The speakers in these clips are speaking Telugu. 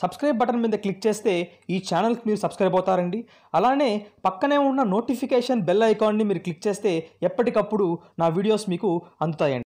సబ్స్క్రైబ్ బటన్ మీద క్లిక్ చేస్తే ఈ ఛానల్కి మీరు సబ్స్క్రైబ్ అవుతారండి అలానే పక్కనే ఉన్న నోటిఫికేషన్ బెల్ ఐకాన్ని మీరు క్లిక్ చేస్తే ఎప్పటికప్పుడు నా వీడియోస్ మీకు అందుతాయండి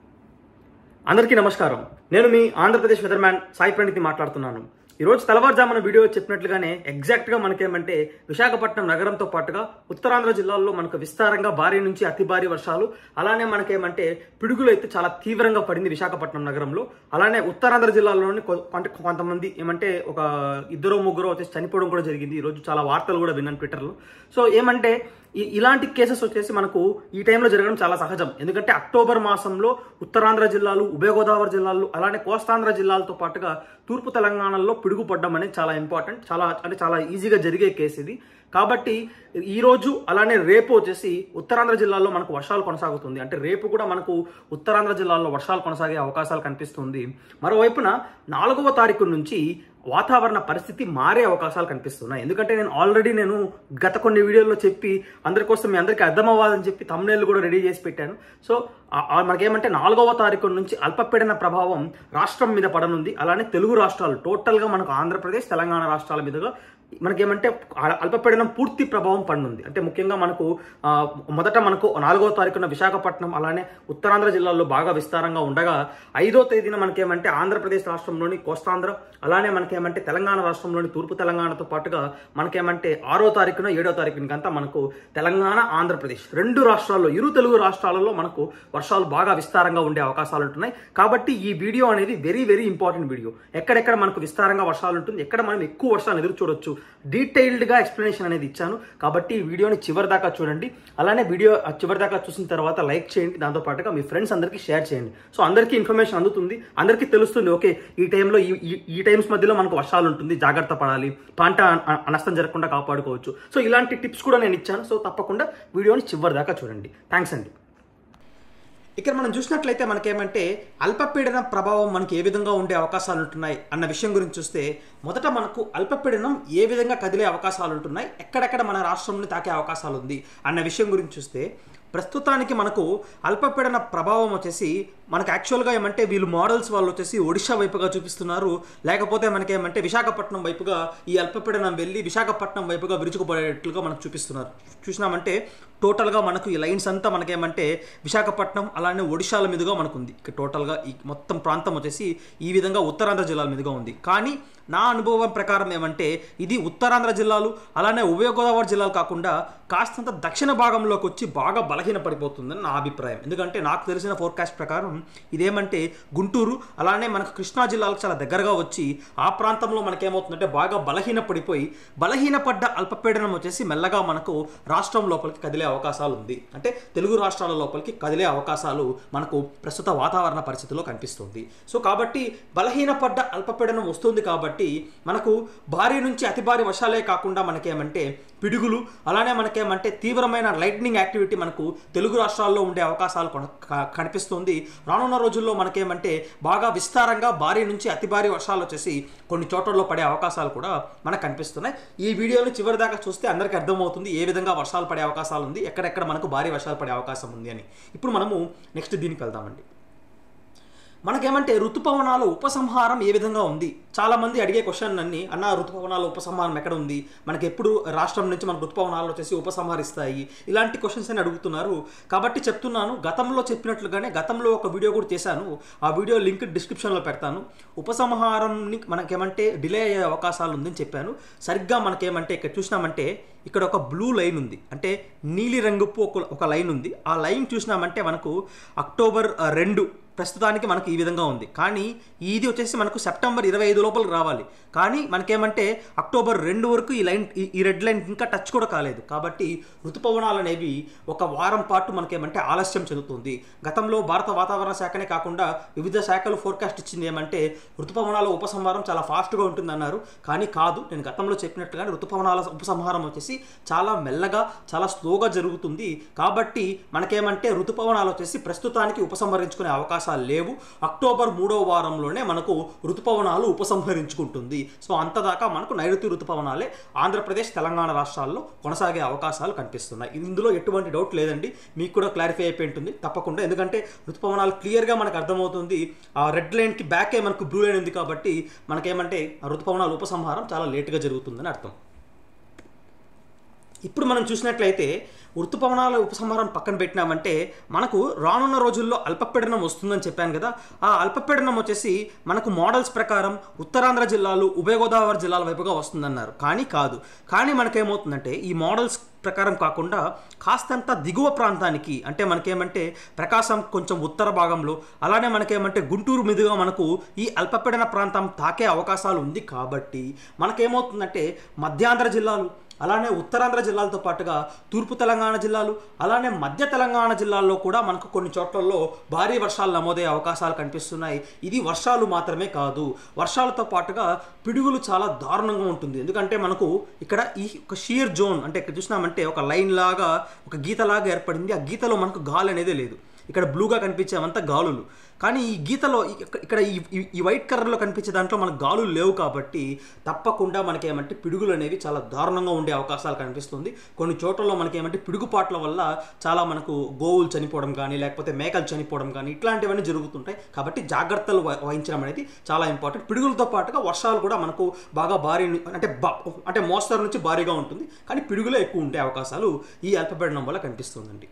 అందరికీ నమస్కారం నేను మీ ఆంధ్రప్రదేశ్ వెదర్ మ్యాన్ సాయి ప్రణీతి మాట్లాడుతున్నాను ఈరోజు తెల్లవారుజామున వీడియో చెప్పినట్లుగానే ఎగ్జాక్ట్గా మనకేమంటే విశాఖపట్నం నగరంతో పాటుగా ఉత్తరాంధ్ర జిల్లాల్లో మనకు విస్తారంగా భారీ నుంచి అతి భారీ వర్షాలు అలానే మనకేమంటే పిడుగులు అయితే చాలా తీవ్రంగా పడింది విశాఖపట్నం నగరంలో అలానే ఉత్తరాంధ్ర జిల్లాలోని కొ- కొంత కొంతమంది ఏమంటే ఒక ఇద్దరు ముగ్గురు వచ్చేసి చనిపోవడం కూడా జరిగింది ఈరోజు చాలా వార్తలు కూడా విన్నాను ట్విట్టర్లో సో ఏమంటే ఈ- ఇలాంటి కేసెస్ వచ్చేసి మనకు ఈ టైంలో జరగడం చాలా సహజం ఎందుకంటే అక్టోబర్ మాసంలో ఉత్తరాంధ్ర జిల్లాలు ఉభయ గోదావరి జిల్లాలు అలానే కోస్తాంధ్ర జిల్లాలతో పాటుగా తూర్పు తెలంగాణలో పిడుగు పడడం అనేది చాలా ఇంపార్టెంట్ చాలా అంటే చాలా ఈజీగా జరిగే కేసు ఇది కాబట్టి ఈ రోజు అలానే రేపు వచ్చేసి ఉత్తరాంధ్ర జిల్లాలో మనకు వర్షాలు కొనసాగుతుంది అంటే రేపు కూడా మనకు ఉత్తరాంధ్ర జిల్లాలో వర్షాలు కొనసాగే అవకాశాలు కనిపిస్తుంది మరోవైపున నాలుగవ తారీఖు నుంచి వాతావరణ పరిస్థితి మారే అవకాశాలు కనిపిస్తున్నాయి ఎందుకంటే నేను ఆల్రెడీ నేను గత కొన్ని వీడియోల్లో చెప్పి అందరి కోసం మీ అందరికీ అర్థం అవ్వాలని చెప్పి తమ్నేళ్ళు కూడా రెడీ చేసి పెట్టాను సో ఆ- ఆ మనకేమంటే నాలుగవ తారీఖు నుంచి అల్పపీడన ప్రభావం రాష్ట్రం మీద పడనుంది అలానే తెలుగు రాష్ట్రాలు టోటల్గా మనకు ఆంధ్రప్రదేశ్ తెలంగాణ రాష్ట్రాల మీదుగా మనకేమంటే అ- అల్పపీడనం పూర్తి ప్రభావం పడుతుంది అంటే ముఖ్యంగా మనకు ఆ, మొదట మనకు నాలుగో తారీఖున విశాఖపట్నం అలానే ఉత్తరాంధ్ర జిల్లాల్లో బాగా విస్తారంగా ఉండగా ఐదో తేదీన మనకేమంటే ఆంధ్రప్రదేశ్ రాష్ట్రంలోని కోస్తాంధ్ర అలానే మనకేమంటే తెలంగాణ రాష్ట్రంలోని తూర్పు తెలంగాణతో పాటుగా మనకేమంటే ఆరో తారీఖున ఏడో తారీఖునికంతా మనకు తెలంగాణ ఆంధ్రప్రదేశ్ రెండు రాష్ట్రాల్లో ఇరు తెలుగు రాష్ట్రాలలో మనకు వర్షాలు బాగా విస్తారంగా ఉండే అవకాశాలు ఉంటున్నాయి కాబట్టి ఈ వీడియో అనేది వెరీ వెరీ ఇంపార్టెంట్ వీడియో ఎక్కడెక్కడ మనకు విస్తారంగా వర్షాలు ఉంటుంది ఎక్కడ మనం ఎక్కువ వర్షాలు ఎదురు చూడొచ్చు డీటెయిల్డ్ గా ఎక్స్ప్లెనేషన్ అనేది ఇచ్చాను కాబట్టి ఈ వీడియోని చివరి దాకా చూడండి అలానే వీడియో ఆ చివరి దాకా చూసిన తర్వాత లైక్ చేయండి దాంతో పాటుగా మీ ఫ్రెండ్స్ అందరికీ షేర్ చేయండి సో అందరికీ ఇన్ఫర్మేషన్ అందుతుంది అందరికీ తెలుస్తుంది ఓకే ఈ టైంలో ఈ ఈ- ఈ టైమ్స్ మధ్యలో మనకు వర్షాలు ఉంటుంది జాగ్రత్త పడాలి పంట అ- నష్టం జరగకుండా కాపాడుకోవచ్చు సో ఇలాంటి టిప్స్ కూడా నేను ఇచ్చాను సో తప్పకుండా వీడియోని చివరి దాకా చూడండి థ్యాంక్స్ అండి ఇక్కడ మనం చూసినట్లయితే మనకేమంటే అల్పపీడన ప్రభావం మనకి ఏ విధంగా ఉండే అవకాశాలు ఉంటున్నాయి అన్న విషయం గురించి చూస్తే మొదట మనకు అల్పపీడనం ఏ విధంగా కదిలే అవకాశాలు ఉంటున్నాయి ఎక్కడెక్కడ మన రాష్ట్రంని తాకే అవకాశాలు ఉంది అన్న విషయం గురించి చూస్తే ప్రస్తుతానికి మనకు అల్పపీడన ప్రభావం వచ్చేసి మనకు యాక్చువల్గా ఏమంటే వీళ్ళు మోడల్స్ వాళ్ళు వచ్చేసి ఒడిషా వైపుగా చూపిస్తున్నారు లేకపోతే మనకేమంటే విశాఖపట్నం వైపుగా ఈ అల్పపీడనం వెళ్ళి విశాఖపట్నం వైపుగా విరుచుకుపడేట్లుగా మనకు చూపిస్తున్నారు చూసినామంటే టోటల్గా మనకు ఈ లైన్స్ అంతా మనకేమంటే విశాఖపట్నం అలానే ఒడిశాల మీదుగా మనకు ఉంది ఇక టోటల్గా ఈ మొత్తం ప్రాంతం వచ్చేసి ఈ విధంగా ఉత్తరాంధ్ర జిల్లాల మీదుగా ఉంది కానీ నా అనుభవం ప్రకారం ఏమంటే ఇది ఉత్తరాంధ్ర జిల్లాలు అలానే ఉభయ గోదావరి జిల్లాలు కాకుండా కాస్తంత దక్షిణ భాగంలోకి వచ్చి బాగా బలహీన పడిపోతుందని నా అభిప్రాయం ఎందుకంటే నాకు తెలిసిన ఫోర్కాస్ట్ ప్రకారం ఇదేమంటే గుంటూరు అలానే మనకు కృష్ణా జిల్లాలకు చాలా దగ్గరగా వచ్చి ఆ ప్రాంతంలో మనకేమవుతుందంటే బాగా బలహీన పడిపోయి బలహీనపడ్డ అల్పపీడనం వచ్చేసి మెల్లగా మనకు రాష్ట్రం లోపలికి కదిలే అవకాశాలు ఉంది అంటే తెలుగు రాష్ట్రాల లోపలికి కదిలే అవకాశాలు మనకు ప్రస్తుత వాతావరణ పరిస్థితిలో కనిపిస్తుంది సో కాబట్టి బలహీనపడ్డ అల్పపీడనం వస్తుంది కాబట్టి మనకు భారీ నుంచి అతి భారీ వర్షాలే కాకుండా మనకేమంటే పిడుగులు అలానే మనకేమంటే తీవ్రమైన లైట్నింగ్ యాక్టివిటీ మనకు తెలుగు రాష్ట్రాల్లో ఉండే అవకాశాలు కొన- క- కనిపిస్తుంది రానున్న రోజుల్లో మనకేమంటే బాగా విస్తారంగా భారీ నుంచి అతి భారీ వర్షాలు వచ్చేసి కొన్ని చోట్లలో పడే అవకాశాలు కూడా మనకు కనిపిస్తున్నాయి ఈ వీడియోని చివరి దాకా చూస్తే అందరికీ అర్థమవుతుంది ఏ విధంగా వర్షాలు పడే అవకాశాలు ఉంది ఎక్కడెక్కడ మనకు భారీ వర్షాలు పడే అవకాశం ఉంది అని ఇప్పుడు మనము నెక్స్ట్ దీనికి వెళ్దామండి మనకేమంటే ఋతుపవనాల ఉపసంహారం ఏ విధంగా ఉంది చాలా మంది అడిగే క్వశ్చన్ అన్ని అన్న ఋతుపవనాల ఉపసంహారం ఎక్కడ ఉంది మనకి ఎప్పుడు రాష్ట్రం నుంచి మనకు ఋతుపవనాలు వచ్చేసి ఉపసంహరిస్తాయి ఇలాంటి క్వశ్చన్స్ అని అడుగుతున్నారు కాబట్టి చెప్తున్నాను గతంలో చెప్పినట్లుగానే గతంలో ఒక వీడియో కూడా చేశాను ఆ వీడియో లింక్ డిస్క్రిప్షన్లో పెడతాను ఉపసంహారంని మనకేమంటే డిలే అయ్యే అవకాశాలు ఉందని చెప్పాను సరిగ్గా మనకేమంటే ఇక్కడ చూసినామంటే ఇక్కడ ఒక బ్లూ లైన్ ఉంది అంటే నీలి రంగుపు ఒక ఒక లైన్ ఉంది ఆ లైన్ చూసినామంటే మనకు అక్టోబర్ ఆ, రెండు ప్రస్తుతానికి మనకు ఈ విధంగా ఉంది కానీ ఇది వచ్చేసి మనకు సెప్టెంబర్ ఇరవై ఐదు లోపలికి రావాలి కానీ మనకేమంటే అక్టోబర్ రెండు వరకు ఈ లైన్ ఈ- ఈ రెడ్ లైన్ ఇంకా టచ్ కూడా కాలేదు కాబట్టి ఋతుపవనాలు అనేవి ఒక వారం పాటు మనకేమంటే ఆలస్యం చెందుతుంది గతంలో భారత వాతావరణ శాఖనే కాకుండా వివిధ శాఖలు ఫోర్కాస్ట్ ఇచ్చింది ఏమంటే ఋతుపవనాల ఉపసంహారం చాలా ఫాస్ట్గా ఉంటుందన్నారు కానీ కాదు నేను గతంలో చెప్పినట్టుగానే ఋతుపవనాల ఉపసంహారం వచ్చేసి చాలా మెల్లగా చాలా స్లోగా జరుగుతుంది కాబట్టి మనకేమంటే ఋతుపవనాలు వచ్చేసి ప్రస్తుతానికి ఉపసంహరించుకునే అవకాశం అవకాశాలు లేవు అక్టోబర్ మూడో వారంలోనే మనకు ఋతుపవనాలు ఉపసంహరించుకుంటుంది సో అంతదాకా మనకు నైరుతి ఋతుపవనాలే ఆంధ్రప్రదేశ్ తెలంగాణ రాష్ట్రాల్లో కొనసాగే అవకాశాలు కనిపిస్తున్నాయి ఇందులో ఎటువంటి డౌట్ లేదండి మీకు కూడా క్లారిఫై అయిపోయి ఉంటుంది తప్పకుండా ఎందుకంటే ఋతుపవనాలు క్లియర్గా మనకు అర్థమవుతుంది ఆ రెడ్ లైన్కి బ్యాకే మనకు బ్లూ లైన్ ఉంది కాబట్టి మనకేమంటే ఆ ఋతుపవనాల ఉపసంహారం చాలా లేట్గా జరుగుతుందని అర్థం ఇప్పుడు మనం చూసినట్లయితే ఋతుపవనాల ఉపసంహారం పక్కన పెట్టినామంటే మనకు రానున్న రోజుల్లో అల్పపీడనం వస్తుందని చెప్పాను కదా ఆ అల్పపీడనం వచ్చేసి మనకు మోడల్స్ ప్రకారం ఉత్తరాంధ్ర జిల్లాలు ఉభయ గోదావరి జిల్లాల వైపుగా వస్తుందన్నారు కానీ కాదు కానీ మనకేమవుతుందంటే ఈ మోడల్స్ ప్రకారం కాకుండా కాస్తంత దిగువ ప్రాంతానికి అంటే మనకేమంటే ప్రకాశం కొంచెం ఉత్తర భాగంలో అలానే మనకేమంటే గుంటూరు మీదుగా మనకు ఈ అల్పపీడన ప్రాంతం తాకే అవకాశాలు ఉంది కాబట్టి మనకేమవుతుందంటే మధ్యాంధ్ర జిల్లాలు అలానే ఉత్తరాంధ్ర జిల్లాలతో పాటుగా తూర్పు తెలంగాణ జిల్లాలు అలానే మధ్య తెలంగాణ జిల్లాల్లో కూడా మనకు కొన్ని చోట్లలో భారీ వర్షాలు నమోదయ్యే అవకాశాలు కనిపిస్తున్నాయి ఇది వర్షాలు మాత్రమే కాదు వర్షాలతో పాటుగా పిడుగులు చాలా దారుణంగా ఉంటుంది ఎందుకంటే మనకు ఇక్కడ ఈ ఒక షియర్ జోన్ అంటే ఇక్కడ చూసినామంటే ఒక లైన్ లాగా ఒక గీతలాగా ఏర్పడింది ఆ గీతలో మనకు గాలి అనేది లేదు ఇక్కడ బ్లూగా కనిపించేవంతా గాలులు కానీ ఈ గీతలో ఇక- ఇక్కడ ఈ ఈ- ఈ వైట్ కలర్లో కనిపించే దాంట్లో మనకు గాలులు లేవు కాబట్టి తప్పకుండా మనకేమంటే పిడుగులు అనేవి చాలా దారుణంగా ఉండే అవకాశాలు కనిపిస్తుంది కొన్ని చోట్లలో మనకేమంటే పిడుగుపాట్ల వల్ల చాలా మనకు గోవులు చనిపోవడం కానీ లేకపోతే మేకలు చనిపోవడం కానీ ఇట్లాంటివన్నీ జరుగుతుంటాయి కాబట్టి జాగ్రత్తలు వ- వహించడం అనేది చాలా ఇంపార్టెంట్ పిడుగులతో పాటుగా వర్షాలు కూడా మనకు బాగా భారీ ను- అంటే బా- అంటే మోస్తరు నుంచి భారీగా ఉంటుంది కానీ పిడుగులే ఎక్కువ ఉండే అవకాశాలు ఈ అల్పపీడనం వల్ల కనిపిస్తుందండి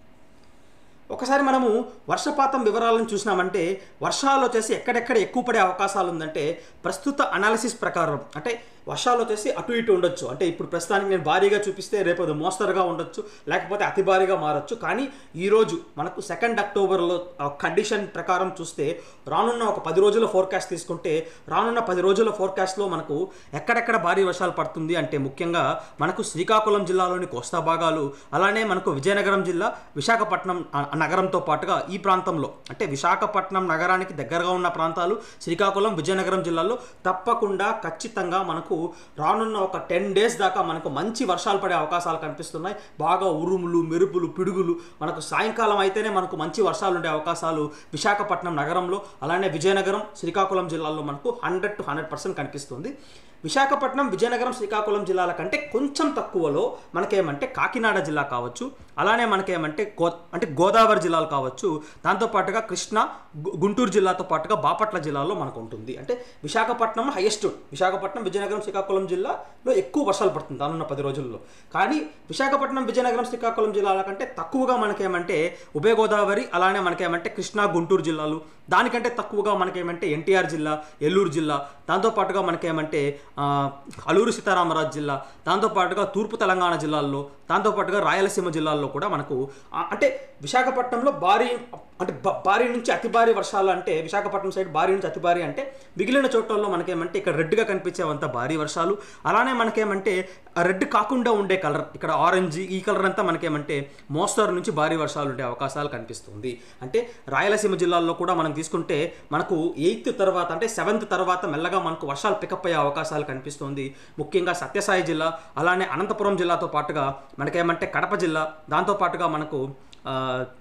ఒకసారి మనము వర్షపాతం వివరాలను చూసినామంటే వర్షాలు వచ్చేసి ఎక్కడెక్కడ ఎక్కువ పడే అవకాశాలు ఉందంటే ప్రస్తుత అనాలిసిస్ ప్రకారం అంటే వర్షాలు వచ్చేసి అటు ఇటు ఉండొచ్చు అంటే ఇప్పుడు ప్రస్తుతానికి నేను భారీగా చూపిస్తే రేపు అది మోస్తరుగా ఉండొచ్చు లేకపోతే అతి భారీగా మారచ్చు కానీ ఈరోజు మనకు సెకండ్ అక్టోబర్లో కండిషన్ ప్రకారం చూస్తే రానున్న ఒక పది రోజుల ఫోర్కాస్ట్ తీసుకుంటే రానున్న పది రోజుల ఫోర్కాస్ట్లో మనకు ఎక్కడెక్కడ భారీ వర్షాలు పడుతుంది అంటే ముఖ్యంగా మనకు శ్రీకాకుళం జిల్లాలోని కోస్తా భాగాలు అలానే మనకు విజయనగరం జిల్లా విశాఖపట్నం ఆ, నగరంతో పాటుగా ఈ ప్రాంతంలో అంటే విశాఖపట్నం నగరానికి దగ్గరగా ఉన్న ప్రాంతాలు శ్రీకాకుళం విజయనగరం జిల్లాలో తప్పకుండా ఖచ్చితంగా మనకు రానున్న ఒక టెన్ డేస్ దాకా మనకు మంచి వర్షాలు పడే అవకాశాలు కనిపిస్తున్నాయి బాగా ఉరుములు మెరుపులు పిడుగులు మనకు సాయంకాలం అయితేనే మనకు మంచి వర్షాలు ఉండే అవకాశాలు విశాఖపట్నం నగరంలో అలానే విజయనగరం శ్రీకాకుళం జిల్లాల్లో మనకు హండ్రెడ్ టు హండ్రెడ్ పర్సెంట్ కనిపిస్తుంది విశాఖపట్నం విజయనగరం శ్రీకాకుళం జిల్లాల కంటే కొంచెం తక్కువలో మనకేమంటే కాకినాడ జిల్లా కావచ్చు అలానే మనకేమంటే గో అంటే గోదావరి జిల్లాలు కావచ్చు దాంతోపాటుగా కృష్ణా గు- గుంటూరు జిల్లాతో పాటుగా బాపట్ల జిల్లాలో మనకు ఉంటుంది అంటే విశాఖపట్నం హైయెస్ట్ విశాఖపట్నం విజయనగరం శ్రీకాకుళం జిల్లాలో ఎక్కువ వర్షాలు పడుతుంది రానున్న పది రోజుల్లో కానీ విశాఖపట్నం విజయనగరం శ్రీకాకుళం జిల్లాల కంటే తక్కువగా మనకేమంటే ఉభయ గోదావరి అలానే మనకేమంటే కృష్ణా గుంటూరు జిల్లాలు దానికంటే తక్కువగా మనకేమంటే ఎన్టీఆర్ జిల్లా ఏలూరు జిల్లా దాంతోపాటుగా మనకేమంటే ఆ, అల్లూరు సీతారామరాజు జిల్లా దాంతోపాటుగా తూర్పు తెలంగాణ జిల్లాల్లో దాంతోపాటుగా రాయలసీమ జిల్లాల్లో కూడా మనకు ఆ, అంటే విశాఖపట్నంలో భారీ అంటే బ- భారీ నుంచి అతి భారీ వర్షాలు అంటే విశాఖపట్నం సైడ్ భారీ నుంచి అతి భారీ అంటే మిగిలిన చోట్లలో మనకేమంటే ఇక్కడ రెడ్గా కనిపించేవంత భారీ వర్షాలు అలానే మనకేమంటే ఆ రెడ్ కాకుండా ఉండే కలర్ ఇక్కడ ఆరెంజ్ ఈ కలర్ అంతా మనకేమంటే మోస్తరు నుంచి భారీ వర్షాలు ఉండే అవకాశాలు కనిపిస్తుంది అంటే రాయలసీమ జిల్లాల్లో కూడా మనం తీసుకుంటే మనకు ఎయిత్ తర్వాత అంటే సెవెంత్ తర్వాత మెల్లగా మనకు వర్షాలు పికప్ అయ్యే అవకాశాలు కనిపిస్తుంది ముఖ్యంగా సత్యసాయి జిల్లా అలానే అనంతపురం జిల్లాతో పాటుగా మనకేమంటే కడప జిల్లా దాంతో పాటుగా మనకు ఆ,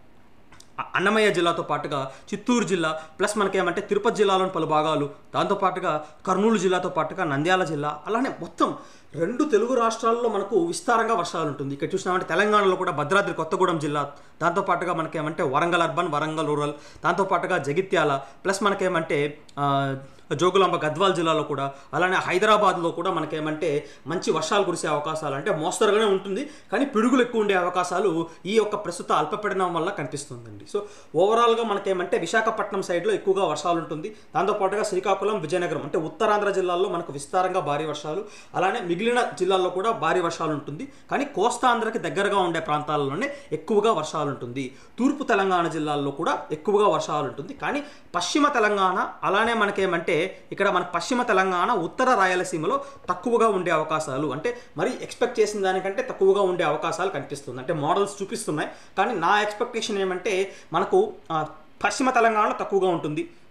అ- అన్నమయ్య జిల్లాతో పాటుగా చిత్తూరు జిల్లా ప్లస్ మనకేమంటే తిరుపతి జిల్లాలోని పలు భాగాలు దాంతోపాటుగా కర్నూలు జిల్లాతో పాటుగా నంద్యాల జిల్లా అలానే మొత్తం రెండు తెలుగు రాష్ట్రాల్లో మనకు విస్తారంగా వర్షాలు ఉంటుంది ఇక్కడ చూసినామంటే తెలంగాణలో కూడా భద్రాద్రి కొత్తగూడెం జిల్లా దాంతోపాటుగా మనకేమంటే వరంగల్ అర్బన్ వరంగల్ రూరల్ దాంతోపాటుగా జగిత్యాల ప్లస్ మనకేమంటే ఆ, జోగులాంబ గద్వాల్ జిల్లాలో కూడా అలానే హైదరాబాద్లో కూడా మనకేమంటే మంచి వర్షాలు కురిసే అవకాశాలు అంటే మోస్తరుగానే ఉంటుంది కానీ పిడుగులు ఎక్కువ ఉండే అవకాశాలు ఈ యొక్క ప్రస్తుత అల్పపీడనం వల్ల కనిపిస్తుందండి సో ఓవరాల్గా మనకేమంటే విశాఖపట్నం సైడ్లో ఎక్కువగా వర్షాలు ఉంటుంది దాంతోపాటుగా శ్రీకాకుళం విజయనగరం అంటే ఉత్తరాంధ్ర జిల్లాల్లో మనకు విస్తారంగా భారీ వర్షాలు అలానే మిగిలిన జిల్లాల్లో కూడా భారీ వర్షాలు ఉంటుంది కానీ కోస్తాంధ్రకి దగ్గరగా ఉండే ప్రాంతాల్లోనే ఎక్కువగా వర్షాలు ఉంటుంది తూర్పు తెలంగాణ జిల్లాల్లో కూడా ఎక్కువగా వర్షాలు ఉంటుంది కానీ పశ్చిమ తెలంగాణ అలానే మనకేమంటే ఇక్కడ మన పశ్చిమ తెలంగాణ ఉత్తర రాయలసీమలో తక్కువగా ఉండే అవకాశాలు అంటే మరి ఎక్స్పెక్ట్ చేసిన దానికంటే తక్కువగా ఉండే అవకాశాలు కనిపిస్తుంది అంటే మోడల్స్ చూపిస్తున్నాయి కానీ నా ఎక్స్పెక్టేషన్ ఏమంటే మనకు ఆ, పశ్చిమ తెలంగాణలో తక్కువగా ఉంటుంది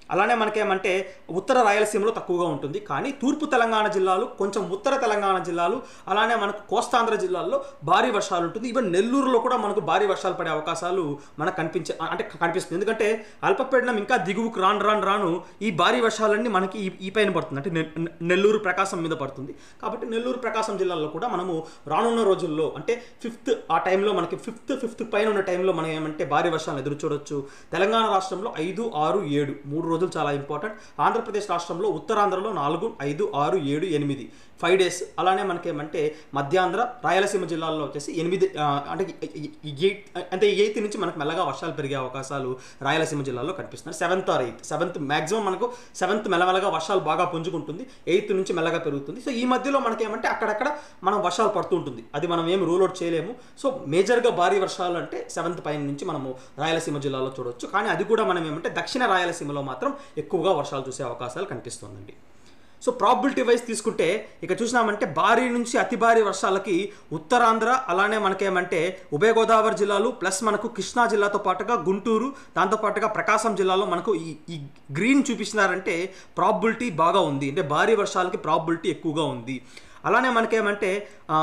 అలానే మనకేమంటే ఉత్తర రాయలసీమలో తక్కువగా ఉంటుంది కానీ తూర్పు తెలంగాణ జిల్లాలు కొంచెం ఉత్తర తెలంగాణ జిల్లాలు అలానే మనకు కోస్తాంధ్ర జిల్లాల్లో భారీ వర్షాలు ఉంటుంది ఈవెన్ నెల్లూరులో కూడా మనకు భారీ వర్షాలు పడే అవకాశాలు మనకు కనిపించే అంటే కనిపిస్తుంది ఎందుకంటే అల్పపీడనం ఇంకా దిగువకు రాను రాను రాను ఈ భారీ వర్షాలన్నీ మనకి ఈ- ఈ పైన పడుతుంది అంటే నె- నెల్లూరు ప్రకాశం మీద పడుతుంది కాబట్టి నెల్లూరు ప్రకాశం జిల్లాల్లో కూడా మనము రానున్న రోజుల్లో అంటే ఫిఫ్త్ ఆ టైంలో మనకి ఫిఫ్త్ ఫిఫ్త్ పైన ఉన్న టైంలో మనం ఏమంటే భారీ వర్షాలు ఎదురు చూడొచ్చు తెలంగాణ రాష్ట్రంలో ఐదు ఆరు ఏడు మూడు రోజులు చాలా ఇంపార్టెంట్ ఆంధ్రప్రదేశ్ రాష్ట్రంలో ఉత్తరాంధ్రలో నాలుగు ఐదు ఆరు ఏడు ఎనిమిది ఫైవ్ డేస్ అలానే మనకేమంటే మధ్యాంధ్ర రాయలసీమ జిల్లాల్లో వచ్చేసి ఎనిమిది ఆ, అంటే ఎయిట్ అంటే ఎయిత్ నుంచి మనకు మెల్లగా వర్షాలు పెరిగే అవకాశాలు రాయలసీమ జిల్లాలో కనిపిస్తున్నాయి seventh or eighth seventh maximum మనకు సెవెంత్ మెల్లమెల్లగా వర్షాలు బాగా పుంజుకుంటుంది ఎయిత్ నుంచి మెల్లగా పెరుగుతుంది సో ఈ మధ్యలో మనకేమంటే అక్కడక్కడ మనం వర్షాలు పడుతూ ఉంటుంది అది మనం ఏం రూల్ అవుట్ చేయలేము సో మేజర్గా భారీ వర్షాలు అంటే సెవెంత్ పైన నుంచి మనము రాయలసీమ జిల్లాలో చూడొచ్చు కానీ అది కూడా మనం ఏమంటే దక్షిణ రాయలసీమలో మాత్రం ఎక్కువగా వర్షాలు చూసే అవకాశాలు కనిపిస్తుందండి సో ప్రాబిలిటీ వైజ్ తీసుకుంటే ఇక చూసినామంటే భారీ నుంచి అతి భారీ వర్షాలకి ఉత్తరాంధ్ర అలానే మనకేమంటే ఉభయ గోదావరి జిల్లాలు ప్లస్ మనకు కృష్ణా జిల్లాతో పాటుగా గుంటూరు దాంతో పాటుగా ప్రకాశం జిల్లాలో మనకు ఈ ఈ గ్రీన్ చూపిస్తున్నారంటే ప్రాబిలిటీ బాగా ఉంది అంటే భారీ వర్షాలకి ప్రాబిలిటీ ఎక్కువగా ఉంది అలానే మనకేమంటే ఆ,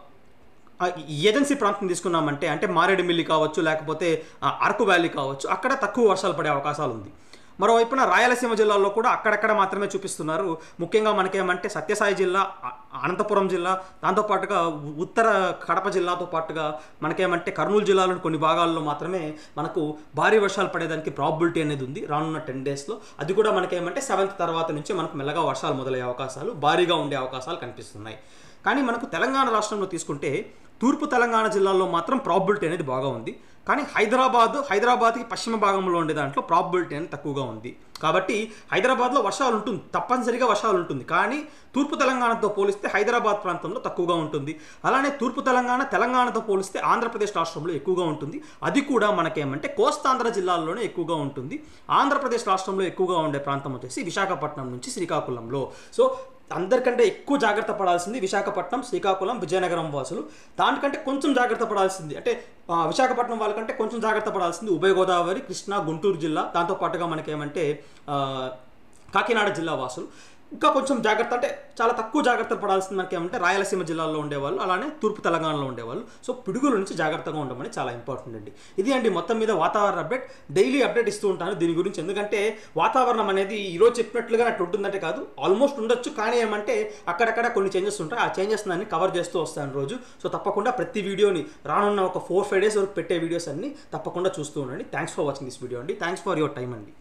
ఆ, ఈ ఏజెన్సీ ప్రాంతం తీసుకున్నామంటే అంటే మారేడుమిల్లి కావచ్చు లేకపోతే ఆ, అరకు వ్యాలీ కావచ్చు అక్కడ తక్కువ వర్షాలు పడే అవకాశాలు ఉంది మరోవైపున రాయలసీమ జిల్లాలో కూడా అక్కడక్కడ మాత్రమే చూపిస్తున్నారు ముఖ్యంగా మనకేమంటే సత్యసాయి జిల్లా అ- అనంతపురం జిల్లా దాంతోపాటుగా ఉ- ఉత్తర కడప జిల్లాతో పాటుగా మనకేమంటే కర్నూలు జిల్లాలోని కొన్ని భాగాల్లో మాత్రమే మనకు భారీ వర్షాలు పడేదానికి ప్రాబిలిటీ అనేది ఉంది రానున్న టెన్ డేస్లో అది కూడా మనకేమంటే సెవెంత్ తర్వాత నుంచి మనకు మెల్లగా వర్షాలు మొదలయ్యే అవకాశాలు భారీగా ఉండే అవకాశాలు కనిపిస్తున్నాయి కానీ మనకు తెలంగాణ రాష్ట్రంలో తీసుకుంటే తూర్పు తెలంగాణ జిల్లాల్లో మాత్రం ప్రాబిలిటీ అనేది బాగా ఉంది కానీ హైదరాబాద్ హైదరాబాద్కి పశ్చిమ భాగంలో ఉండే దాంట్లో ప్రాబిలిటీ అనేది తక్కువగా ఉంది కాబట్టి హైదరాబాద్లో వర్షాలు ఉంటుంది తప్పనిసరిగా వర్షాలు ఉంటుంది కానీ తూర్పు తెలంగాణతో పోలిస్తే హైదరాబాద్ ప్రాంతంలో తక్కువగా ఉంటుంది అలానే తూర్పు తెలంగాణ తెలంగాణతో పోలిస్తే ఆంధ్రప్రదేశ్ రాష్ట్రంలో ఎక్కువగా ఉంటుంది అది కూడా మనకేమంటే కోస్తాంధ్ర జిల్లాల్లోనే ఎక్కువగా ఉంటుంది ఆంధ్రప్రదేశ్ రాష్ట్రంలో ఎక్కువగా ఉండే ప్రాంతం వచ్చేసి విశాఖపట్నం నుంచి శ్రీకాకుళంలో సో అందరికంటే ఎక్కువ జాగ్రత్త పడాల్సింది విశాఖపట్నం శ్రీకాకుళం విజయనగరం వాసులు దానికంటే కొంచెం జాగ్రత్త పడాల్సింది అంటే ఆ, విశాఖపట్నం వాళ్ళకంటే కొంచెం జాగ్రత్త పడాల్సింది ఉభయ గోదావరి కృష్ణా గుంటూరు జిల్లా దాంతోపాటుగా మనకేమంటే ఆ, కాకినాడ జిల్లా వాసులు ఇంకా కొంచెం జాగ్రత్త అంటే చాలా తక్కువ జాగ్రత్తలు పడాల్సింది మనకి ఏమంటే రాయలసీమ జిల్లాలో ఉండేవాళ్ళు అలానే తూర్పు తెలంగాణలో ఉండేవాళ్ళు సో పిడుగుల నుంచి జాగ్రత్తగా ఉండమని చాలా ఇంపార్టెంట్ అండి ఇది అండి మొత్తం మీద వాతావరణ అప్డేట్ డైలీ అప్డేట్ ఇస్తూ ఉంటాను దీని గురించి ఎందుకంటే వాతావరణం అనేది ఈరోజు చెప్పినట్లుగా నాకు ఉంటుందంటే కాదు ఆల్మోస్ట్ ఉండొచ్చు కానీ ఏమంటే అక్కడక్కడ కొన్ని చేంజెస్ ఉంటాయి ఆ చేంజెస్ అన్ని కవర్ చేస్తూ వస్తాను రోజు సో తప్పకుండా ప్రతి వీడియోని రానున్న ఒక ఫోర్ ఫైవ్ డేస్ వరకు పెట్టే వీడియోస్ అన్ని తప్పకుండా చూస్తూ ఉండండి thanks for watching this video అండి థ్యాంక్స్ ఫర్ యువర్ టైం అండి